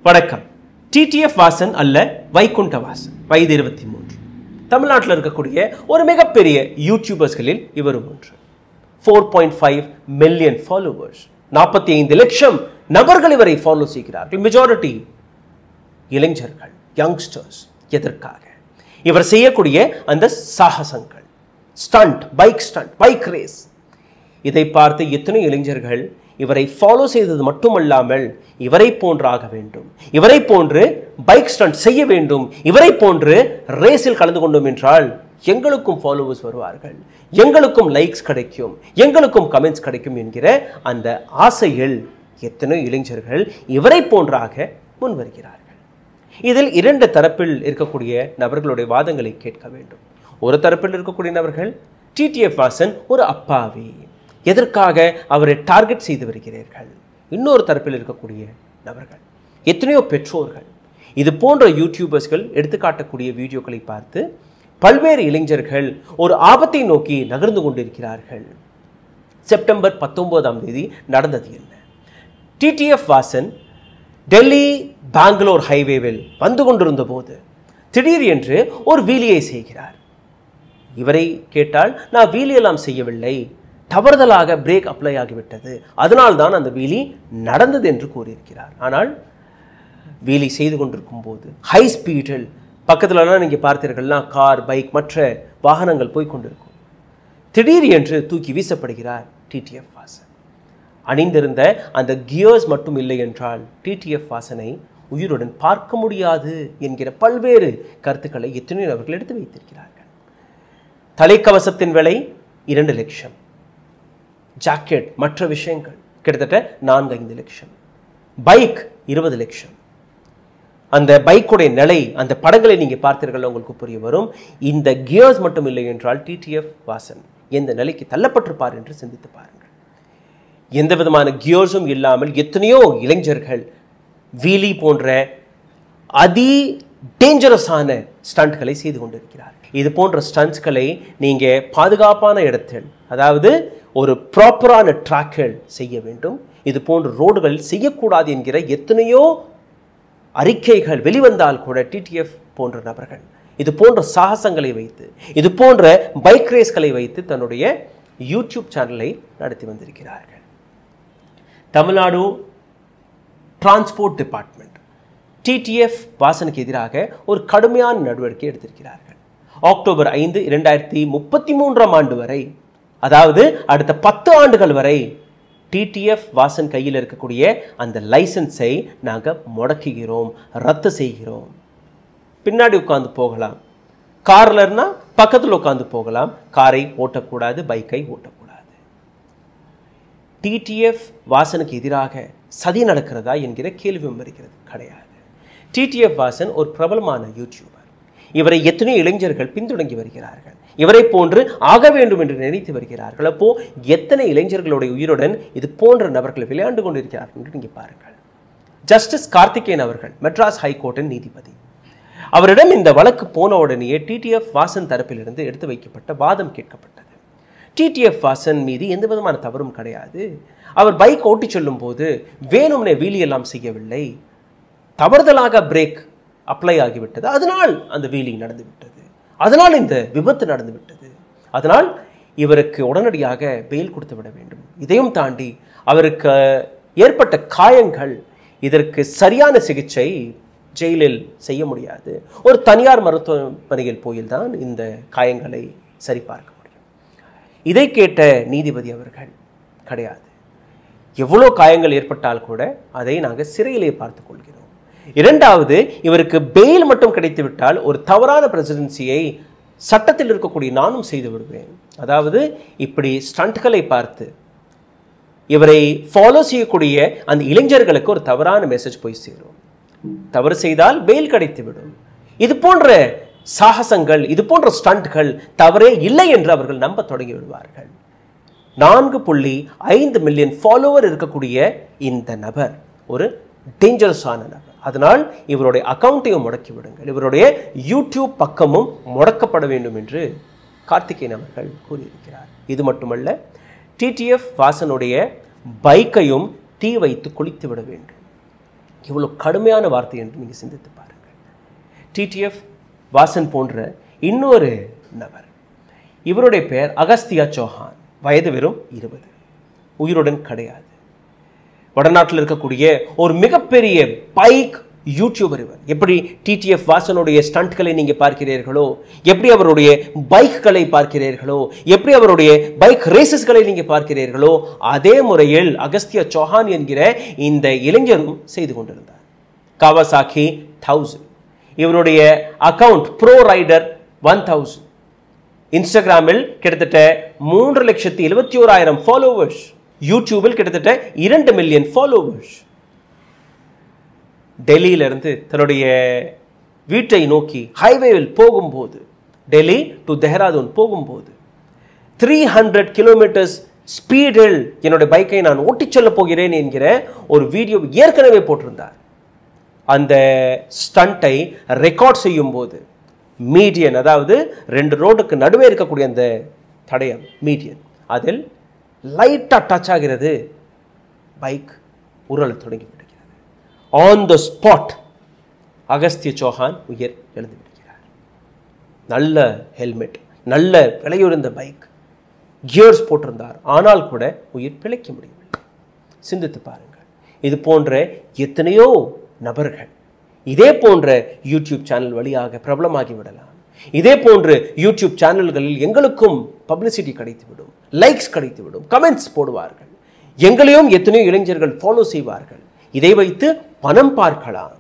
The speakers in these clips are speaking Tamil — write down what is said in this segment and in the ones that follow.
வணக்கம் டிடிஎஃப் வாசன் அல்ல வைகுண்ட வாசன் வயது இருபத்தி மூன்று தமிழ்நாட்டில் இருக்கக்கூடிய ஒரு மிகப்பெரிய யூடியூபர்ஸ்களில் இவரும் ஒன்று four point five million followers நாற்பத்தி ஐந்து லட்சம் நபர்கள் இவரை ஃபாலோ செய்கிறார்கள் மெஜாரிட்டி இளைஞர்கள் யங்ஸ்டர்ஸ் எதற்காக இவர் செய்யக்கூடிய அந்த சாகசங்கள் stunt bike stunt bike race இதை பார்த்து எத்தனை இளைஞர்கள் இவரை ஃபாலோ செய்தது மட்டுமல்லாமல் இவரை போன்று ஆக வேண்டும் இவரை போன்று பைக் ஸ்டண்ட் செய்ய வேண்டும் இவரை போன்று ரேஸில் கலந்து கொண்டோம் என்றால் எங்களுக்கும் ஃபாலோவர்ஸ் வருவார்கள் எங்களுக்கும் லைக்ஸ் கிடைக்கும் எங்களுக்கும் கமெண்ட்ஸ் கிடைக்கும் என்கிற அந்த ஆசையில் எத்தனை இளைஞர்கள் இவரை போன்றாக முன் வருகிறார்கள் இதில் இரண்டு தரப்பில் இருக்கக்கூடிய நபர்களுடைய வாதங்களை கேட்க வேண்டும் ஒரு தரப்பில் இருக்கக்கூடிய நபர்கள் டிடிஎஃப் வாசன் ஒரு அப்பாவி எதற்காக அவரை டார்கெட் செய்து வருகிறீர்கள் இன்னொரு தரப்பில் இருக்கக்கூடிய நபர்கள் எத்தனையோ பெற்றோர்கள் இது போன்ற யூடியூபர்ஸ்கள் எடுத்துக்காட்டக்கூடிய வீடியோக்களை பார்த்து பல்வேறு இளைஞர்கள் ஒரு ஆபத்தை நோக்கி நகர்ந்து கொண்டிருக்கிறார்கள் செப்டம்பர் பத்தொன்பதாம் தேதி நடந்தது என்ன டிடிஎஃப் வாசன் டெல்லி பெங்களூர் ஹைவேவில் வந்து கொண்டிருந்த போது திடீர் என்று ஒரு வீலியை செய்கிறார் இவரை கேட்டால் நான் வீலியெல்லாம் செய்யவில்லை தவறுதலாக பிரேக் அப்ளை ஆகிவிட்டது அதனால்தான் அந்த வீலி நடந்தது என்று கூறியிருக்கிறார் ஆனால் வீலி செய்து கொண்டிருக்கும் போது ஹை ஸ்பீடில் பக்கத்துலலாம் நீங்கள் பார்த்தீர்கள்னா கார் பைக் மற்ற வாகனங்கள் போய் கொண்டிருக்கும் திடீர் என்று தூக்கி வீசப்படுகிறார் டிடிஎஃப் வாசன் அணிந்திருந்த அந்த கியர்ஸ் மட்டும் இல்லை என்றால் டிடிஎஃப் வாசனை உயிருடன் பார்க்க முடியாது என்கிற பல்வேறு கருத்துக்களை எத்தனையோ நபர்கள் எடுத்து வைத்திருக்கிறார்கள் தலைக்கவசத்தின் விலை இரண்டு லட்சம் ஜாக்கெட் மற்ற விஷயங்கள் கிட்டத்தட்ட நான்கு ஐந்து லட்சம் பைக் இருபது லட்சம் அந்த பைக்குடைய நிலை அந்த படங்களை நீங்கள் பார்த்தீர்கள் உங்களுக்கு புரிய வரும் இந்த கியர்ஸ் மட்டும் இல்லை என்றால் டிடிஎஃப் வாசன் எந்த நிலைக்கு தள்ளப்பட்டிருப்பார் என்று சிந்தித்து பாருங்கள் எந்த விதமான கியர்ஸும் இல்லாமல் எத்தனையோ இளைஞர்கள் வீலி போன்ற அதி டேஞ்சரஸான ஸ்டண்ட்களை செய்து கொண்டிருக்கிறார் இது போன்ற ஸ்டண்ட்ஸ்களை நீங்கள் பாதுகாப்பான இடத்தில் அதாவது ஒரு ப்ராப்பரான ட்ராக்கில் செய்ய வேண்டும் இது போன்ற ரோடுகளில் செய்யக்கூடாது என்கிற எத்தனையோ அறிக்கைகள் வெளிவந்தால் கூட டிடிஎஃப் போன்ற நபர்கள் இது போன்ற சாகசங்களை வைத்து இது போன்ற பைக் ரேஸ்களை வைத்து தன்னுடைய யூடியூப் சேனலை நடத்தி வந்திருக்கிறார்கள் தமிழ்நாடு டிரான்ஸ்போர்ட் டிபார்ட்மெண்ட் டிடிஎஃப் வாசனுக்கு எதிராக ஒரு கடுமையான நடவடிக்கை எடுத்திருக்கிறார்கள் அக்டோபர் ஐந்து இரண்டாயிரத்தி முப்பத்தி மூன்றாம் ஆண்டு வரை அதாவது அடுத்த பத்து ஆண்டுகள் வரை டிடிஎஃப் வாசன் கையில் இருக்கக்கூடிய அந்த லைசன்ஸை நாங்கள் முடக்குகிறோம் ரத்து செய்கிறோம் பின்னாடி உட்காந்து போகலாம் கார்லர்னா பக்கத்தில் உட்காந்து போகலாம் காரை ஓட்டக்கூடாது பைக்கை ஓட்டக்கூடாது டிடிஎஃப் வாசனுக்கு எதிராக சதி நடக்கிறதா என்கிற கேள்வியும் வருகிறது கிடையாது டிடிஎஃப் வாசன் ஒரு பிரபலமான யூடியூபர் இவரை எத்தனையோ இளைஞர்கள் பின்தொடங்கி வருகிறார்கள் இவரை போன்று ஆக வேண்டும் என்று நினைத்து வருகிறார்கள் அப்போ எத்தனை இளைஞர்களுடைய உயிருடன் இது போன்ற நபர்கள் விளையாண்டு கொண்டிருக்கிறார்கள் என்று நீங்க பாருங்கள் ஜஸ்டிஸ் கார்த்திகேயன் அவர்கள் மெட்ராஸ் ஹைகோர்ட்டின் நீதிபதி அவரிடம் இந்த வழக்கு போன உடனேயே டிடிஎஃப் வாசன் தரப்பிலிருந்து எடுத்து வைக்கப்பட்ட வாதம் கேட்கப்பட்டது டிடிஎஃப் வாசன் மீது எந்த விதமான தவறும் கிடையாது அவர் பைக் ஓட்டி செல்லும் போது வேணும்னே வீலியெல்லாம் செய்யவில்லை தவறுதலாக பிரேக் அப்ளை ஆகிவிட்டது அதனால் அந்த வீலி நடந்து விட்டது அதனால் இந்த விபத்து நடந்து விட்டது அதனால் இவருக்கு உடனடியாக பெயில் கொடுத்து விட வேண்டும் இதையும் தாண்டி அவருக்கு ஏற்பட்ட காயங்கள் இதற்கு சரியான சிகிச்சை ஜெயிலில் செய்ய முடியாது ஒரு தனியார் மருத்துவமனையில் போயில்தான் இந்த காயங்களை சரிபார்க்க முடியும் இதை கேட்ட நீதிபதி அவர்கள் கிடையாது எவ்வளோ காயங்கள் ஏற்பட்டால் கூட அதை நாங்கள் சிறையிலே பார்த்து கொள்கிறோம் இரண்டாவது இவருக்கு பெயில் மட்டும் கிடைத்து விட்டால் ஒரு தவறான பிரசிடென்சியை சட்டத்தில் இருக்கக்கூடிய நானும் செய்து விடுவேன் அதாவது இப்படி ஸ்டண்ட்களை பார்த்து இவரை ஃபாலோ செய்யக்கூடிய அந்த இளைஞர்களுக்கு ஒரு தவறான மெசேஜ் போய் சேரும் தவறு செய்தால் பெயில் கிடைத்துவிடும் இது போன்ற சாகசங்கள் இது போன்ற ஸ்டண்ட்கள் தவறே இல்லை என்று அவர்கள் நம்ப தொடங்கி விடுவார்கள் நான்கு புள்ளி ஐந்து மில்லியன் ஃபாலோவர் இருக்கக்கூடிய இந்த நபர் ஒரு டேஞ்சரஸான நபர் அதனால் இவருடைய அக்கௌண்ட்டையும் முடக்கி விடுங்கள் இவருடைய யூடியூப் பக்கமும் முடக்கப்பட வேண்டும் என்று கார்த்திகேயன் அவர்கள் கூறியிருக்கிறார் இது மட்டுமல்ல டிடிஎஃப் வாசனுடைய பைக்கையும் தீ வைத்து குளித்து விட வேண்டும் இவ்வளோ கடுமையான வார்த்தை என்று நீங்கள் சிந்தித்து பாருங்கள் டிடிஎஃப் வாசன் போன்ற இன்னொரு நபர் இவருடைய பெயர் அகஸ்தியா சௌஹான் வயது வெறும் இருபது உயிருடன் கிடையாது வடநாட்டில் இருக்கக்கூடிய ஒரு மிகப்பெரிய பைக் யூடியூபர் இவர் எப்படி டிடிஎஃப் வாசனுடைய ஸ்டண்ட்களை நீங்க பார்க்கிறீர்களோ எப்படி அவருடைய பைக்களை பார்க்கிறீர்களோ எப்படி அவருடைய பைக் ரேசஸ்களை நீங்க பார்க்கிறீர்களோ அதே முறையில் அகஸ்தியா சௌஹான் என்கிற இந்த இளைஞரும் செய்து கொண்டிருந்தார் காவாசாக்கி தௌசண்ட் இவருடைய account pro rider one thousand இன்ஸ்டாகிராமில் கிட்டத்தட்ட மூன்று லட்சத்தி எழுபத்தி ஓராயிரம் ஃபாலோவர்ஸ் யூடியூபில் கிட்டத்தட்ட இரண்டு மில்லியன் ஃபாலோவர்ஸ் டெல்லியிலிருந்து தன்னுடைய வீட்டை நோக்கி ஹைவேவில் போகும்போது டெல்லி டு தெஹ்ராதூன் போகும்போது த்ரீ ஹண்ட்ரட் கிலோமீட்டர்ஸ் ஸ்பீடில் என்னுடைய பைக்கை நான் ஓட்டிச் செல்ல போகிறேன் என்கிற ஒரு வீடியோ ஏற்கனவே போட்டிருந்தார் அந்த ஸ்டண்ட்டை ரெக்கார்ட் செய்யும் போது மீடியன் அதாவது ரெண்டு ரோடுக்கு நடுவே இருக்கக்கூடிய அந்த தடயம் மீடியன் அதில் லைட்டாக டச் ஆகிறது பைக் உருளத் தொடங்கி விடுகிறது on the spot Agastya Chauhan உயிர் எழுந்து விடுகிறார் நல்ல ஹெல்மெட் நல்ல விலையுறந்த பைக் கியர்ஸ் போட்டிருந்தார் ஆனால் கூட உயிர் பிழைக்க முடியவில்லை சிந்தித்து பாருங்கள் இது போன்ற எத்தனையோ நபர்கள் இதே போன்ற யூடியூப் சேனல் வழியாக பிரபலமாகி விடலாம் இதே போன்று யூடியூப் சேனல்களில் எங்களுக்கும் பப்ளிசிட்டி கிடைத்துவிடும் லைக்ஸ் கிடைத்துவிடும் கமெண்ட்ஸ் போடுவார்கள் எங்களையும் எத்தனையோ இளைஞர்கள் ஃபாலோ செய்வார்கள் இதை வைத்து பணம் பார்க்கலாம்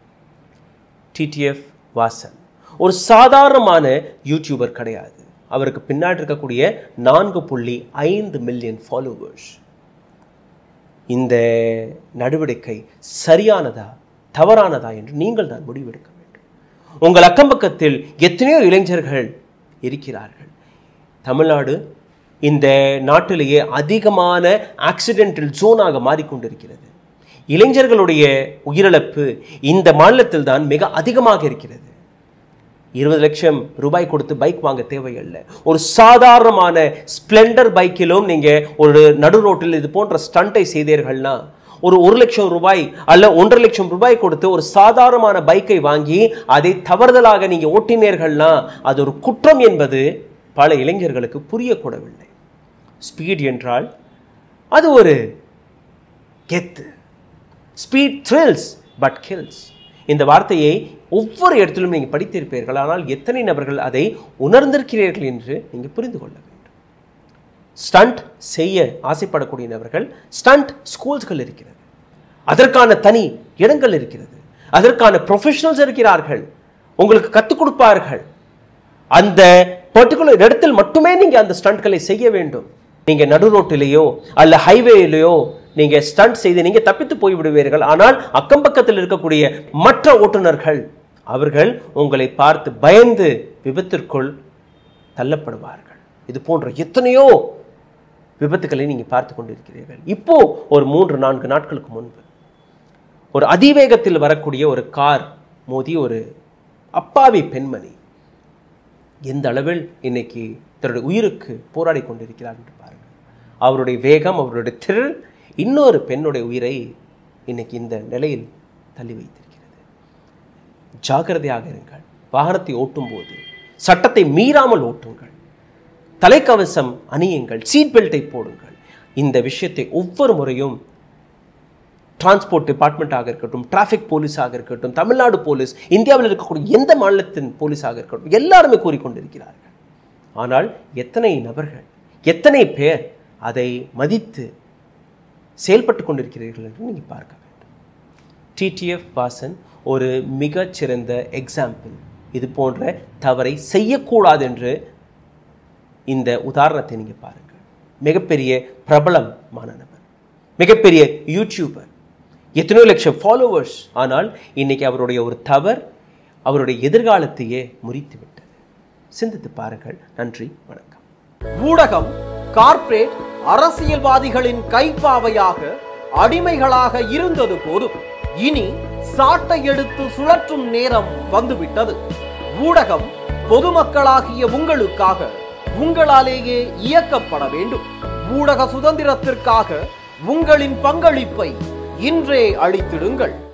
டிடிஎஃப் வாசன் ஒரு சாதாரணமான யூடியூபர் கிடையாது அவருக்கு பின்னாடி இருக்கக்கூடிய நான்கு புள்ளி ஐந்து மில்லியன் ஃபாலோவர்ஸ் இந்த நடவடிக்கை சரியானதா தவறானதா என்று நீங்கள் தான் முடிவெடுக்க வேண்டும் உங்கள் அக்கம் பக்கத்தில் எத்தனையோ இளைஞர்கள் இருக்கிறார்கள் தமிழ்நாடு இந்த நாட்டிலேயே அதிகமான ஆக்சிடென்டல் ஜோனாக மாறிக்கொண்டிருக்கிறது இளைஞர்களுடைய உயிரிழப்பு இந்த மாநிலத்தில் தான் மிக அதிகமாக இருக்கிறது இருபது லட்சம் ரூபாய் கொடுத்து பைக் வாங்க தேவையில்லை ஒரு சாதாரணமான ஸ்ப்ளெண்டர் பைக்கிலும் நீங்க ஒரு நடு ரோட்டில் இது போன்ற ஸ்டண்ட்டை செய்தீர்கள்னா ஒரு ஒரு லட்சம் ரூபாய் அல்ல ஒன்றரை லட்சம் ரூபாய் கொடுத்து ஒரு சாதாரணமான பைக்கை வாங்கி அதை தவறுதலாக நீங்க ஓட்டினீர்கள்னா அது ஒரு குற்றம் என்பது பல இளைஞர்களுக்கு புரியக்கூடவில்லை ஸ்பீட் என்றால் அது ஒரு கெத்து ஸ்பீட் த்ரில்ஸ் பட் கில்ஸ் இந்த வார்த்தையை ஒவ்வொரு இடத்திலும் நீங்கள் படித்திருப்பீர்கள் ஆனால் எத்தனை நபர்கள் அதை உணர்ந்திருக்கிறீர்கள் என்று நீங்கள் புரிந்து கொள்ள வேண்டும் ஸ்டண்ட் செய்ய ஆசைப்படக்கூடிய நபர்கள் ஸ்டண்ட் ஸ்கூல்ஸ்கள் இருக்கிறது அதற்கான தனி இடங்கள் இருக்கிறது அதற்கான ப்ரொஃபஷனல்ஸ் இருக்கிறார்கள் உங்களுக்கு கற்றுக் கொடுப்பார்கள் அந்த பர்டிகுலர் இடத்தில் மட்டுமே நீங்க அந்த ஸ்டண்ட்களை செய்ய வேண்டும் நீங்க நடு ரோட்டிலேயோ அல்ல ஹைவேலையோ நீங்க ஸ்டண்ட் செய்து நீங்க தப்பித்து போய் விடுவீர்கள் ஆனால் அக்கம் பக்கத்தில் இருக்கக்கூடிய மற்ற ஓட்டுநர்கள் அவர்கள் உங்களை பார்த்து பயந்து விபத்திற்குள் தள்ளப்படுவார்கள் இது போன்ற எத்தனையோ விபத்துக்களை நீங்க பார்த்து கொண்டிருக்கிறீர்கள் இப்போ ஒரு மூன்று நான்கு நாட்களுக்கு முன்பு ஒரு அதிவேகத்தில் வரக்கூடிய ஒரு கார் மோதி ஒரு அப்பாவி பெண்மணி எந்த அளவில் இன்னைக்கு தன்னுடைய உயிருக்கு போராடி கொண்டிருக்கிறார் என்று பாருங்கள் அவருடைய வேகம் அவருடைய திரள் இன்னொரு பெண்ணுடைய உயிரை இன்னைக்கு இந்த நிலையில் தள்ளி வைத்திருக்கிறது ஜாக்கிரதையாக இருங்கள் வாகனத்தை ஓட்டும்போது சட்டத்தை மீறாமல் ஓட்டுங்கள் தலைக்கவசம் அணியுங்கள் சீட் பெல்ட்டை போடுங்கள் இந்த விஷயத்தை ஒவ்வொரு முறையும் டிரான்ஸ்போர்ட் டிபார்ட்மெண்ட்டாக இருக்கட்டும் டிராஃபிக் போலீஸாக இருக்கட்டும் தமிழ்நாடு போலீஸ் இந்தியாவில் இருக்கக்கூடிய எந்த மாநிலத்தின் போலீஸாக இருக்கட்டும் எல்லாருமே கூறிக்கொண்டிருக்கிறார்கள் ஆனால் எத்தனை நபர்கள் எத்தனை பேர் அதை மதித்து செயல்பட்டு கொண்டிருக்கிறீர்கள் என்று நீங்கள் பார்க்க வேண்டும் டிடிஎஃப் வாசன் ஒரு மிகச்சிறந்த எக்ஸாம்பிள் இது போன்ற தவறை செய்யக்கூடாது என்று இந்த உதாரணத்தை நீங்கள் பாருங்கள் மிகப்பெரிய பிரபலமான நபர் மிகப்பெரிய யூடியூபர் எத்தனையோ லட்சம் ஃபாலோவர்ஸ் ஆனால் இன்னைக்கு அவருடைய ஒரு தவறு அவருடைய எதிர்காலத்தையே முறித்து விட்டது சிந்தித்து பாருங்கள் நன்றி வணக்கம் ஊடகம் கார்ப்பரேட் அரசியல்வாதிகளின் கைப்பாவையாக அடிமைகளாக இருந்தது போதும் இனி சாட்டை எடுத்து சுழற்றும் நேரம் வந்துவிட்டது ஊடகம் பொதுமக்களாகிய உங்களுக்காக உங்களாலேயே இயக்கப்பட வேண்டும் ஊடக சுதந்திரத்திற்காக உங்களின் பங்களிப்பை இன்றே அளித்திடுங்கள்